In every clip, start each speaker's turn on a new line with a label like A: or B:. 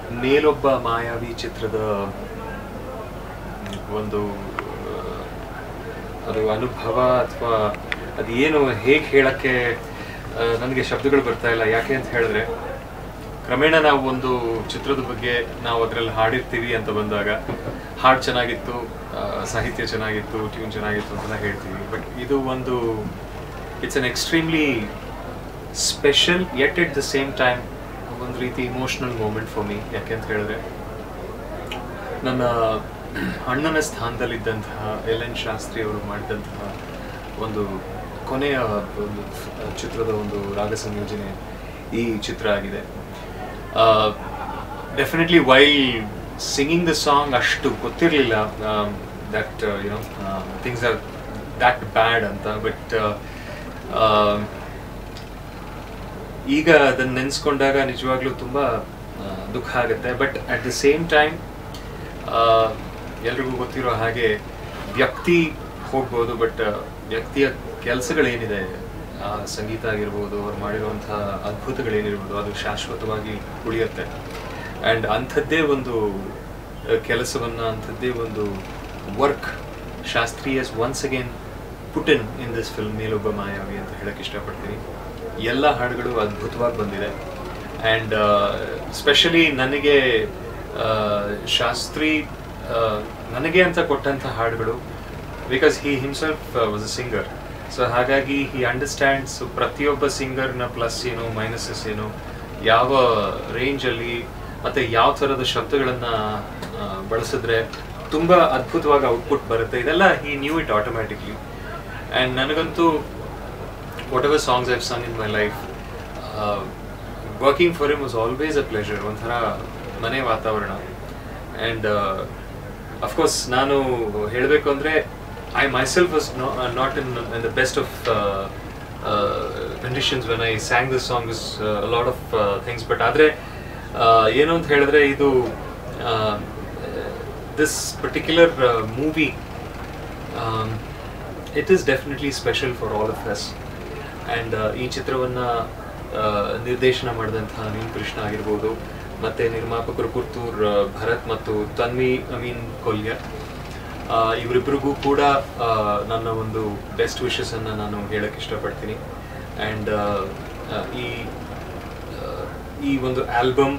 A: ಮೇಲೊಬ್ಬ ಮಾಯಾವಿ ಚಿತ್ರದ ಒಂದು ಆ, ಅದು ಅನುಭವ ಅಥವಾ ಅದು ಏನು ಹೇಗೆ ಹೇಳಕ್ಕೆ ನನಗೆ ಶಬ್ದಗಳು ಬರ್ತಾ ಇಲ್ಲ ಯಾಕೆ ಅಂತ ಹೇಳಿದ್ರೆ ಕ್ರಮೇಣ ನಾವು ಒಂದು ಚಿತ್ರದ ಬಗ್ಗೆ ನಾವು ಅದರಲ್ಲಿ ಹಾಡಿರ್ತೀವಿ ಅಂತ ಬಂದಾಗ ಹಾಡು ಚೆನ್ನಾಗಿತ್ತು ಆ, ಸಾಹಿತ್ಯ ಚೆನ್ನಾಗಿತ್ತು ಟ್ಯೂನ್ ಚೆನ್ನಾಗಿತ್ತು ಅಂತ ಹೇಳ್ತೀವಿ ಬಟ್ ಇದು ಒಂದು it's an extremely special yet at the same time ಒಂದು ರೀತಿ ಇಮೋಷನಲ್ ಮೂಮೆಂಟ್ ಫಾರ್ ಮೀ ಯಾಕೆ ಅಂತ ಹೇಳಿದ್ರೆ ನನ್ನ ಅಣ್ಣನ ಸ್ಥಾನದಲ್ಲಿದ್ದಂತಹ ಎಲ್ ಎನ್ ಶಾಸ್ತ್ರಿ ಅವರು ಮಾಡಿದಂತಹ ಒಂದು ಕೊನೆಯ ಒಂದು ಚಿತ್ರದ ಒಂದು ರಾಗ ಸಂಯೋಜನೆ ಈ ಚಿತ್ರ ಆಗಿದೆ definitely why singing the song ಅಷ್ಟು ಗೊತ್ತಿರಲಿಲ್ಲ that you know things are that bad ಅಂತ ಬಟ್ ಈಗ ಅದನ್ನ ನೆನೆಸ್ಕೊಂಡಾಗ ನಿಜವಾಗ್ಲೂ ತುಂಬಾ ಆ, ದುಃಖ ಆಗುತ್ತೆ but at the same time ಎಲ್ರಿಗೂ ಗೊತ್ತಿರೋ ಹಾಗೆ ವ್ಯಕ್ತಿ ಹೋಗ್ಬೋದು ಬಟ್ ವ್ಯಕ್ತಿಯ ಕೆಲಸಗಳೇನಿದೆ ಆ, ಸಂಗೀತ ಆಗಿರ್ಬೋದು ಅವ್ರು ಮಾಡಿರುವಂತಹ ಅದ್ಭುತಗಳೇನಿರ್ಬೋದು ಅದು ಶಾಶ್ವತವಾಗಿ ಉಳಿಯುತ್ತೆ ಆ್ಯಂಡ್ ಅಂಥದ್ದೇ ಒಂದು ಆ, ಕೆಲಸವನ್ನ ಅಂಥದ್ದೇ ಒಂದು work Shastri's once again put in in this film Melobba Mayavi ಅಂತ ಹೇಳಕ್ ಇಷ್ಟಪಡ್ತೀನಿ ಎಲ್ಲ ಹಾಡುಗಳು ಅದ್ಭುತವಾಗಿ ಬಂದಿದೆ ಆ್ಯಂಡ್ ಸ್ಪೆಷಲಿ ನನಗೆ ಆ, ಶಾಸ್ತ್ರಿ ಆ, ನನಗೆ ಅಂತ ಕೊಟ್ಟಂಥ ಹಾಡುಗಳು because he himself was a singer so ಹಾಗಾಗಿ ಹಿ ಅಂಡರ್ಸ್ಟ್ಯಾಂಡ್ಸ್ ಪ್ರತಿಯೊಬ್ಬ ಸಿಂಗರ್ನ ಪ್ಲಸ್ ಏನು ಮೈನಸಸ್ ಏನು ಯಾವ ರೇಂಜಲ್ಲಿ ಮತ್ತೆ ಯಾವ ಥರದ ಶಬ್ದಗಳನ್ನು ಬಳಸಿದ್ರೆ ತುಂಬ ಅದ್ಭುತವಾಗಿ ಔಟ್ಪುಟ್ ಬರುತ್ತೆ ಇದೆಲ್ಲ he knew it automatically and ನನಗಂತೂ whatever songs I've sung in my life working for him was always a pleasure ಒಂಥರ ಮನೆ ವಾತಾವರಣ ಆ್ಯಂಡ್ ಅಫ್ಕೋರ್ಸ್ ನಾನು ಹೇಳಬೇಕು ಅಂದರೆ I myself was not in in the best of conditions when I sang this song is lot of things but ಆದರೆ ಏನು ಅಂತ ಹೇಳಿದ್ರೆ ಇದು this particular movie it is definitely special for all of us and ಈ ಚಿತ್ರವನ್ನು ನಿರ್ದೇಶನ ಮಾಡಿದಂತಹ ನೀಲ್ ಕೃಷ್ಣ ಆಗಿರ್ಬೋದು ಮತ್ತು ನಿರ್ಮಾಪಕರು ಪುತ್ತೂರ್ ಆ, ಭರತ್ ಮತ್ತು ತನ್ವಿ ಅಮೀನ್ ಕೊಲ್ಯ ಆ, ಇವರಿಬ್ಬರಿಗೂ ಕೂಡ ಆ, ನನ್ನ ಒಂದು ಬೆಸ್ಟ್ ವಿಶಸನ್ನು ನಾನು ಹೇಳಕ್ಕೆ ಇಷ್ಟಪಡ್ತೀನಿ ಆ್ಯಂಡ್ ಈ ಆ, ಈ ಒಂದು album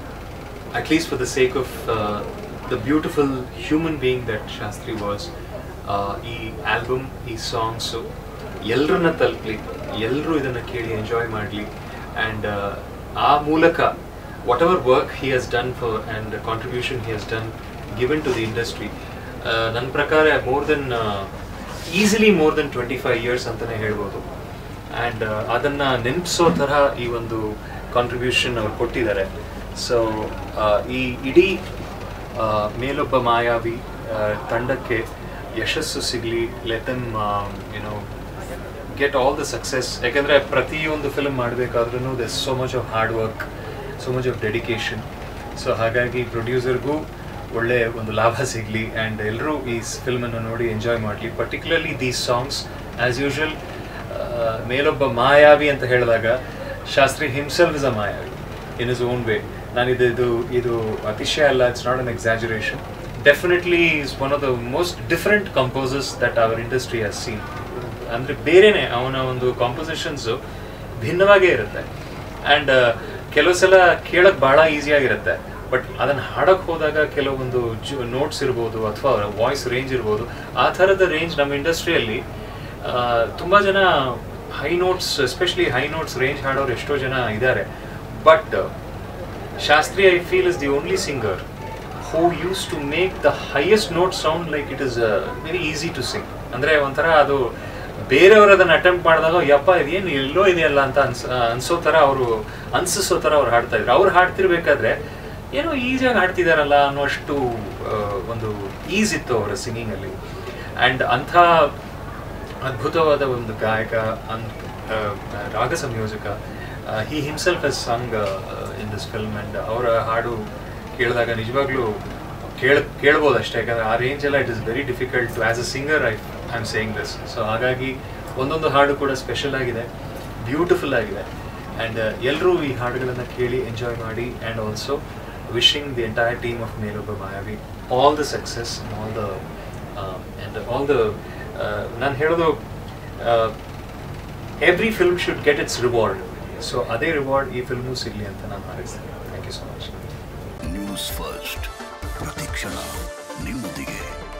A: at least for the sake of uh, the beautiful human being that Shastri was, uh, ಈ ಆಲ್ಬಮ್ ಈ ಸಾಂಗ್ಸು ಎಲ್ಲರನ್ನ ತಲುಪಲಿ ಎಲ್ಲರೂ ಇದನ್ನು ಕೇಳಿ ಎಂಜಾಯ್ ಮಾಡಲಿ ಆ್ಯಂಡ್ ಆ ಮೂಲಕ what ever work he has done for and contribution he has done given to the industry ನನ್ನ ಪ್ರಕಾರ more than easily more than twenty five years ಅಂತಲೇ ಹೇಳ್ಬೋದು ಆ್ಯಂಡ್ ಅದನ್ನು ನೆನಪಿಸೋ ಥರ ಈ ಒಂದು ಕಾಂಟ್ರಿಬ್ಯೂಷನ್ ಅವ್ರು ಕೊಟ್ಟಿದ್ದಾರೆ ಸೊ ಈ ಇಡೀ ಆ, ಮೇಲೊಬ್ಬ ಮಾಯಾವಿ ಆ, ತಂಡಕ್ಕೆ ಯಶಸ್ಸು ಸಿಗಲಿ ಲೆತನ್ you know get all the success ಯಾಕೆಂದರೆ ಪ್ರತಿಯೊಂದು ಫಿಲ್ಮ್ ಮಾಡಬೇಕಾದ್ರೂ thus so much of hard work so much of dedication so ಹಾಗಾಗಿ ಪ್ರೊಡ್ಯೂಸರ್ಗೂ ಒಳ್ಳೆ ಒಂದು ಲಾಭ ಸಿಗಲಿ ಆ್ಯಂಡ್ ಎಲ್ಲರೂ ಈ ಫಿಲ್ಮನ್ನು ನೋಡಿ ಎಂಜಾಯ್ ಮಾಡಲಿ particularly these songs as usual Melobba Mayavi ಅಂತ ಹೇಳಿದಾಗ Shastri himself is a Mayavi in his own way ನಾನು ಇದು ಇದು ಇದು ಅತಿಶಯ ಅಲ್ಲ it's not an exaggeration definitely is one of the most different composers that our industry has seen ಅಂದರೆ ಬೇರೆನೆ ಅವನ ಒಂದು ಕಾಂಪೋಸಿಷನ್ಸು ಭಿನ್ನವಾಗೇ ಇರುತ್ತೆ ಆ್ಯಂಡ್ ಕೆಲವು ಸಲ ಕೇಳಕ್ಕೆ ಭಾಳ ಈಸಿಯಾಗಿರುತ್ತೆ ಬಟ್ ಅದನ್ನು ಹಾಡೋಕ್ಕೆ ಹೋದಾಗ ಕೆಲವೊಂದು ನೋಟ್ಸ್ ಇರ್ಬೋದು ಅಥವಾ ವಾಯ್ಸ್ ರೇಂಜ್ ಇರ್ಬೋದು ಆ ಥರದ ರೇಂಜ್ ನಮ್ಮ ಇಂಡಸ್ಟ್ರಿಯಲ್ಲಿ ತುಂಬ ಜನ high notes especially high notes range ಹಾಡೋರು ಎಷ್ಟೋ ಜನ ಇದ್ದಾರೆ but Shastri I feel is the only singer who used to make the highest note sound like it is very easy to sing ಅಂದರೆ ಒಂಥರ ಅದು ಬೇರೆಯವರು ಅದನ್ನು ಅಟೆಂಪ್ಟ್ ಮಾಡಿದಾಗ ಯಪ್ಪ ಇದೇನು ಎಲ್ಲೋ ಇದೆಯಲ್ಲ ಅಂತ ಅನ್ಸ್ ಅನ್ಸೋ ಥರ ಅವರು ಅನ್ಸಿಸೋ ಥರ ಅವ್ರು ಹಾಡ್ತಾ ಇದ್ರು ಅವ್ರು ಹಾಡ್ತಿರ್ಬೇಕಾದ್ರೆ ಏನೋ ಈಸಿಯಾಗಿ ಹಾಡ್ತಿದಾರಲ್ಲ ಅನ್ನೋಷ್ಟು ಆ, ಒಂದು ಈಸ್ ಇತ್ತು ಅವರ ಸಿಂಗಿಂಗಲ್ಲಿ ಆ್ಯಂಡ್ ಅಂಥ ಅದ್ಭುತವಾದ ಒಂದು ಗಾಯಕ ಅನ್ ಆ, ರಾಗ ಸಂಯೋಜಕ he himself has sung in this film and ಅವರ ಹಾಡು ಕೇಳಿದಾಗ ನಿಜವಾಗ್ಲೂ ಕೇಳ ಕೇಳ್ಬೋದು ಅಷ್ಟೇ ಯಾಕಂದರೆ ಆ ರೇಂಜ್ ಎಲ್ಲ it is very difficult as a singer I I am saying this so ಹಾಗಾಗಿ ಒಂದೊಂದು ಹಾಡು ಕೂಡ ಸ್ಪೆಷಲ್ ಆಗಿದೆ ಬ್ಯೂಟಿಫುಲ್ ಆಗಿದೆ ಆ್ಯಂಡ್ ಎಲ್ಲರೂ ಈ ಹಾಡುಗಳನ್ನು ಕೇಳಿ ಎಂಜಾಯ್ ಮಾಡಿ and also wishing the entire team of Meluba Mayavi all the success and all the uh, and all the ನಾನು ಹೇಳೋದು every film should get its reward so ಅದೇ ರಿವಾರ್ಡ್ ಈ ಫಿಲ್ಮು ಸಿಗಲಿ ಅಂತ ನಾನು ಹಾರೈಸ್ತೇನೆ thank you so much
B: news first ಪ್ರತಿಕ್ಷಣ ನಿಮ್ಮೊಂದಿಗೆ